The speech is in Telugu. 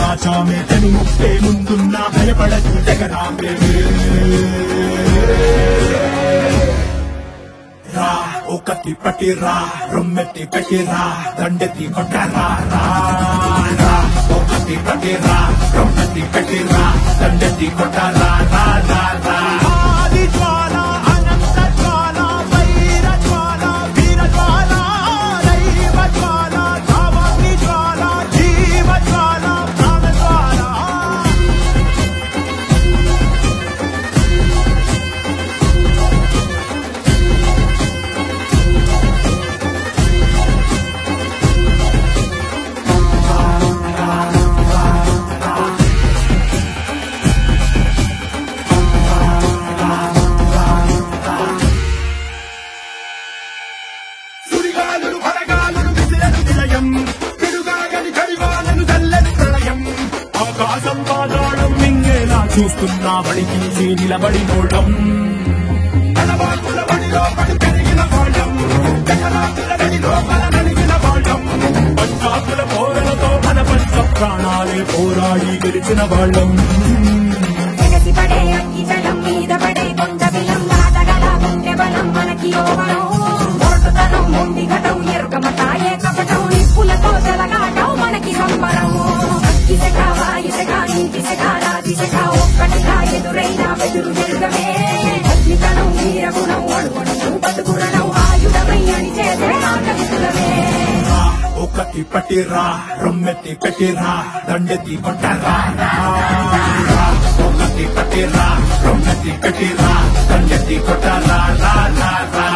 రాజామే తని ముప్పే ముందున్న భయపడకు జగరామే రా ఒకటి పట్టి రా రొమ్మెత్తి పెట్టి రా దండెత్తి కొట్టరా రా రా ఒకటి పట్టి రా రొమ్మెత్తి పెట్టి రా దండెత్తి కొట్టరా రా రా రా ఆది జ్వాల అనంత జ్వాల వైర జ్వాల వీర జ్వాల దైవ జ్వాల కామాగ్ని జ్వాల జీవ జ్వాల ప్రాణ జ్వాల సుడిగాలులు పడగాలులు విసిరను విలయం పిడుగాగని కడివాలను చల్లని ప్రళయం ఆకాశం పాతాళం మింగేలా చూస్తున్నా బడి తీసి నిలబడి నోడం తలవాకుల బడిలో పడి పెరిగిన వాళ్ళం జగరాకుల గడిలో మన నడిగిన వాళ్ళం పంచాకుల పోరలతో మన పంచ ప్రాణాలే పోరాడి గెలిచిన వాళ్ళం ఎగసి పడే అగ్గి జలం మీద పడే కొండ బిలం దాటగల గుండె బలం మనకి యోగం మొరటుతనం మొండి ఘటం ఎరుకమత ఏకపటం నిప్పులతో జలగాటం మనకి సంబరం అగ్గిసెక వాయుసెక నీటిసెక రాతిసెక ఒక్కటిగా ఎదురైన వెదురు జరుగమే అగ్నితనం వీరగుణం అడుగుణం బతుకురణం ఆయుధమై అని చేసే ఆకలితులమే రా, ఒకటి పట్టి రా రొమ్మెత్తి పెట్టి రా దండెత్తి కొట్టరా రా, రా, ఒకటి పట్టి రా రొమ్మెత్తి పెట్టి రా దండెత్తి కొట్టరా రా రా రా